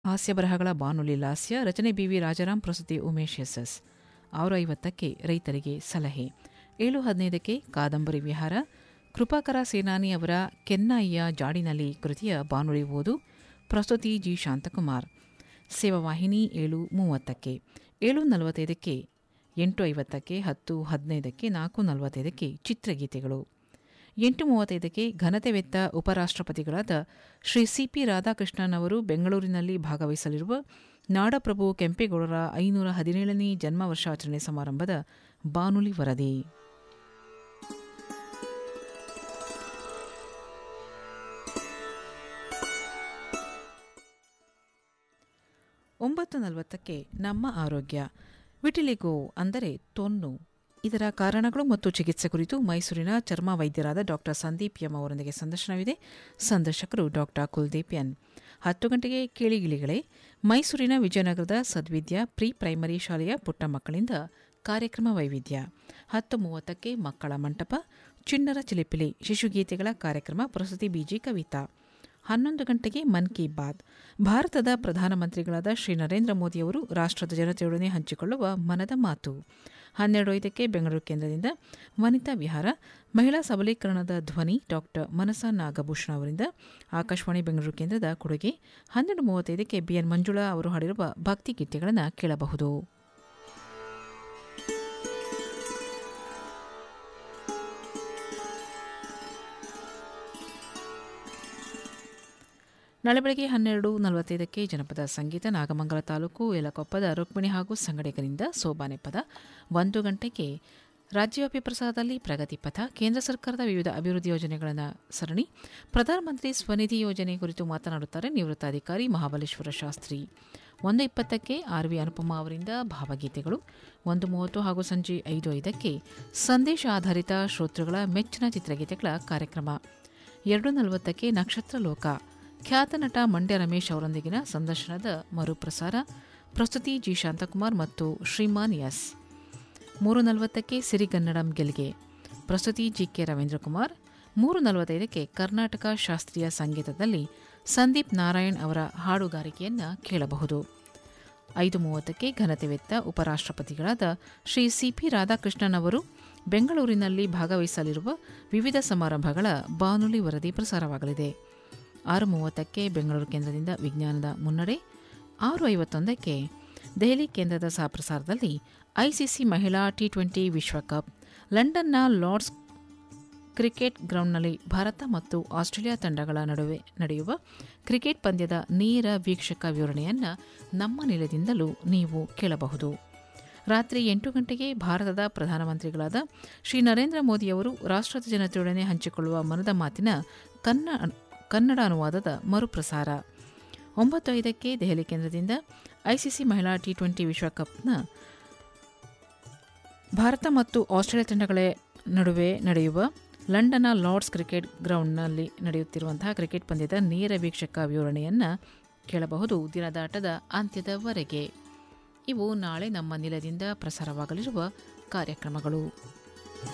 ಹಾಸ್ಯ ಬರಹಗಳ ಬಾನುಲಿ ಲಾಸ್ಯ ರಚನೆ ಬಿವಿ ರಾಜಾರಾಮ್ ಪ್ರಸ್ತುತಿ ಉಮೇಶ್ ಎಸ್ ಎಸ್ ಆರು ಐವತ್ತಕ್ಕೆ ರೈತರಿಗೆ ಸಲಹೆ ಏಳು ಹದಿನೈದಕ್ಕೆ ಕಾದಂಬರಿ ವಿಹಾರ ಕೃಪಾಕರ ಸೇನಾನಿ ಅವರ ಕೆನ್ನಾಯಿಯ ಜಾಡಿನಲ್ಲಿ ಕೃತಿಯ ಬಾನುಲಿ ಓದು ಪ್ರಸ್ತುತಿ ಜಿ ಶಾಂತಕುಮಾರ್ ಸೇವಾವಾಹಿನಿ ಏಳು ಮೂವತ್ತಕ್ಕೆ ಏಳು ನಲವತ್ತೈದಕ್ಕೆ ಎಂಟು ಐವತ್ತಕ್ಕೆ ಹತ್ತು ಹದಿನೈದಕ್ಕೆ ನಾಲ್ಕು ನಲವತ್ತೈದಕ್ಕೆ ಚಿತ್ರಗೀತೆಗಳು ಎಂಟು ಮೂವತ್ತೈದಕ್ಕೆ ಘನತೆವೆತ್ತ ಉಪರಾಷ್ಟ್ರಪತಿಗಳಾದ ಶ್ರೀ ಸಿಪಿ ರಾಧಾಕೃಷ್ಣನ್ ಅವರು ಬೆಂಗಳೂರಿನಲ್ಲಿ ಭಾಗವಹಿಸಲಿರುವ ನಾಡಪ್ರಭು ಕೆಂಪೇಗೌಡರ ಐನೂರ ಹದಿನೇಳನೇ ಜನ್ಮ ವರ್ಷಾಚರಣೆ ಸಮಾರಂಭದ ಬಾನುಲಿ ವರದಿ ಒಂಬತ್ತು ನಲವತ್ತಕ್ಕೆ ನಮ್ಮ ಆರೋಗ್ಯ ವಿಟಿಲಿಗೋ ಅಂದರೆ ತೊನ್ನು ಇದರ ಕಾರಣಗಳು ಮತ್ತು ಚಿಕಿತ್ಸೆ ಕುರಿತು ಮೈಸೂರಿನ ಚರ್ಮ ವೈದ್ಯರಾದ ಡಾಕ್ಟರ್ ಸಂದೀಪ್ ಎಂ ಅವರೊಂದಿಗೆ ಸಂದರ್ಶನವಿದೆ ಸಂದರ್ಶಕರು ಡಾಕ್ಟರ್ ಕುಲ್ದೀಪ್ ಎನ್ ಹತ್ತು ಗಂಟೆಗೆ ಕೇಳಿಗಿಳಿಗಳೇ ಮೈಸೂರಿನ ವಿಜಯನಗರದ ಸದ್ವಿದ್ಯಾ ಪ್ರೀ ಪ್ರೈಮರಿ ಶಾಲೆಯ ಪುಟ್ಟ ಮಕ್ಕಳಿಂದ ಕಾರ್ಯಕ್ರಮ ವೈವಿಧ್ಯ ಹತ್ತು ಮೂವತ್ತಕ್ಕೆ ಮಕ್ಕಳ ಮಂಟಪ ಚಿಣ್ಣರ ಚಿಲಿಪಿಲಿ ಶಿಶುಗೀತೆಗಳ ಕಾರ್ಯಕ್ರಮ ಪ್ರಸ್ತುತಿ ಬಿಜಿ ಕವಿತಾ ಹನ್ನೊಂದು ಗಂಟೆಗೆ ಮನ್ ಕಿ ಬಾತ್ ಭಾರತದ ಪ್ರಧಾನಮಂತ್ರಿಗಳಾದ ಶ್ರೀ ನರೇಂದ್ರ ಮೋದಿಯವರು ರಾಷ್ಟ್ರದ ಜನತೆಯೊಡನೆ ಹಂಚಿಕೊಳ್ಳುವ ಮನದ ಮಾತು ಹನ್ನೆರಡು ಐದಕ್ಕೆ ಬೆಂಗಳೂರು ಕೇಂದ್ರದಿಂದ ವನಿತಾ ವಿಹಾರ ಮಹಿಳಾ ಸಬಲೀಕರಣದ ಧ್ವನಿ ಡಾಕ್ಟರ್ ಮನಸಾ ನಾಗಭೂಷಣ ಅವರಿಂದ ಆಕಾಶವಾಣಿ ಬೆಂಗಳೂರು ಕೇಂದ್ರದ ಕೊಡುಗೆ ಹನ್ನೆರಡು ಮೂವತ್ತೈದಕ್ಕೆ ಬಿಎನ್ ಮಂಜುಳಾ ಅವರು ಹಾಡಿರುವ ಭಕ್ತಿ ಗೀತೆಗಳನ್ನು ಕೇಳಬಹುದು ನಾಳೆ ಬೆಳಗ್ಗೆ ಹನ್ನೆರಡು ನಲವತ್ತೈದಕ್ಕೆ ಜನಪದ ಸಂಗೀತ ನಾಗಮಂಗಲ ತಾಲೂಕು ಯಲಕೊಪ್ಪದ ರುಕ್ಮಿಣಿ ಹಾಗೂ ಸಂಗಡಿಗರಿಂದ ಸೋಬಾನೆ ಪದ ಒಂದು ಗಂಟೆಗೆ ರಾಜ್ಯವ್ಯಾಪಿ ಪ್ರಸಾರದಲ್ಲಿ ಪ್ರಗತಿ ಪಥ ಕೇಂದ್ರ ಸರ್ಕಾರದ ವಿವಿಧ ಅಭಿವೃದ್ಧಿ ಯೋಜನೆಗಳನ್ನು ಸರಣಿ ಪ್ರಧಾನಮಂತ್ರಿ ಸ್ವನಿಧಿ ಯೋಜನೆ ಕುರಿತು ಮಾತನಾಡುತ್ತಾರೆ ನಿವೃತ್ತ ಅಧಿಕಾರಿ ಮಹಾಬಲೇಶ್ವರ ಶಾಸ್ತ್ರಿ ಒಂದು ಇಪ್ಪತ್ತಕ್ಕೆ ಆರ್ ವಿ ಅನುಪಮ ಅವರಿಂದ ಭಾವಗೀತೆಗಳು ಒಂದು ಮೂವತ್ತು ಹಾಗೂ ಸಂಜೆ ಐದು ಐದಕ್ಕೆ ಸಂದೇಶ ಆಧಾರಿತ ಶ್ರೋತೃಗಳ ಮೆಚ್ಚಿನ ಚಿತ್ರಗೀತೆಗಳ ಕಾರ್ಯಕ್ರಮ ಎರಡು ನಲವತ್ತಕ್ಕೆ ನಕ್ಷತ್ರ ಲೋಕ ಖ್ಯಾತ ನಟ ಮಂಡ್ಯ ರಮೇಶ್ ಅವರೊಂದಿಗಿನ ಸಂದರ್ಶನದ ಮರುಪ್ರಸಾರ ಪ್ರಸ್ತುತಿ ಜಿ ಶಾಂತಕುಮಾರ್ ಮತ್ತು ಶ್ರೀಮಾನ್ ಎಸ್ ಮೂರು ನಲವತ್ತಕ್ಕೆ ಸಿರಿಗನ್ನಡಂ ಗೆಲ್ಗೆ ಪ್ರಸ್ತುತಿ ಜಿ ಕೆ ರವೀಂದ್ರಕುಮಾರ್ ಮೂರು ನಲವತ್ತೈದಕ್ಕೆ ಕರ್ನಾಟಕ ಶಾಸ್ತ್ರೀಯ ಸಂಗೀತದಲ್ಲಿ ಸಂದೀಪ್ ನಾರಾಯಣ್ ಅವರ ಹಾಡುಗಾರಿಕೆಯನ್ನು ಕೇಳಬಹುದು ಐದು ಮೂವತ್ತಕ್ಕೆ ಘನತೆವೆತ್ತ ಉಪರಾಷ್ಟ್ರಪತಿಗಳಾದ ಶ್ರೀ ಸಿಪಿ ರಾಧಾಕೃಷ್ಣನ್ ಅವರು ಬೆಂಗಳೂರಿನಲ್ಲಿ ಭಾಗವಹಿಸಲಿರುವ ವಿವಿಧ ಸಮಾರಂಭಗಳ ಬಾನುಲಿ ವರದಿ ಪ್ರಸಾರವಾಗಲಿದೆ ಆರು ಮೂವತ್ತಕ್ಕೆ ಬೆಂಗಳೂರು ಕೇಂದ್ರದಿಂದ ವಿಜ್ಞಾನದ ಮುನ್ನಡೆ ಆರು ಐವತ್ತೊಂದಕ್ಕೆ ದೆಹಲಿ ಕೇಂದ್ರದ ಸಹಪ್ರಸಾರದಲ್ಲಿ ಐಸಿಸಿ ಮಹಿಳಾ ಟಿ ಟ್ವೆಂಟಿ ವಿಶ್ವಕಪ್ ಲಂಡನ್ನ ಲಾರ್ಡ್ಸ್ ಕ್ರಿಕೆಟ್ ಗ್ರೌಂಡ್ನಲ್ಲಿ ಭಾರತ ಮತ್ತು ಆಸ್ಟ್ರೇಲಿಯಾ ತಂಡಗಳ ನಡುವೆ ನಡೆಯುವ ಕ್ರಿಕೆಟ್ ಪಂದ್ಯದ ನೇರ ವೀಕ್ಷಕ ವಿವರಣೆಯನ್ನು ನಮ್ಮ ನಿಲಯದಿಂದಲೂ ನೀವು ಕೇಳಬಹುದು ರಾತ್ರಿ ಎಂಟು ಗಂಟೆಗೆ ಭಾರತದ ಪ್ರಧಾನಮಂತ್ರಿಗಳಾದ ಶ್ರೀ ನರೇಂದ್ರ ಮೋದಿಯವರು ರಾಷ್ಟ್ರದ ಜನತೆಯೊಡನೆ ಹಂಚಿಕೊಳ್ಳುವ ಮನದ ಮಾತಿನ ಕನ್ನ ಕನ್ನಡ ಅನುವಾದದ ಮರುಪ್ರಸಾರ ಒಂಬತ್ತು ಐದಕ್ಕೆ ದೆಹಲಿ ಕೇಂದ್ರದಿಂದ ಐಸಿಸಿ ಮಹಿಳಾ ಟಿ ಟ್ವೆಂಟಿ ವಿಶ್ವಕಪ್ನ ಭಾರತ ಮತ್ತು ಆಸ್ಟ್ರೇಲಿಯಾ ತಂಡಗಳ ನಡುವೆ ನಡೆಯುವ ಲಂಡನ್ನ ಲಾರ್ಡ್ಸ್ ಕ್ರಿಕೆಟ್ ಗ್ರೌಂಡ್ನಲ್ಲಿ ನಡೆಯುತ್ತಿರುವಂತಹ ಕ್ರಿಕೆಟ್ ಪಂದ್ಯದ ನೇರ ವೀಕ್ಷಕ ವಿವರಣೆಯನ್ನು ಕೇಳಬಹುದು ದಿನದಾಟದ ಅಂತ್ಯದವರೆಗೆ ಇವು ನಾಳೆ ನಮ್ಮ ನಿಲಯದಿಂದ ಪ್ರಸಾರವಾಗಲಿರುವ ಕಾರ್ಯಕ್ರಮಗಳು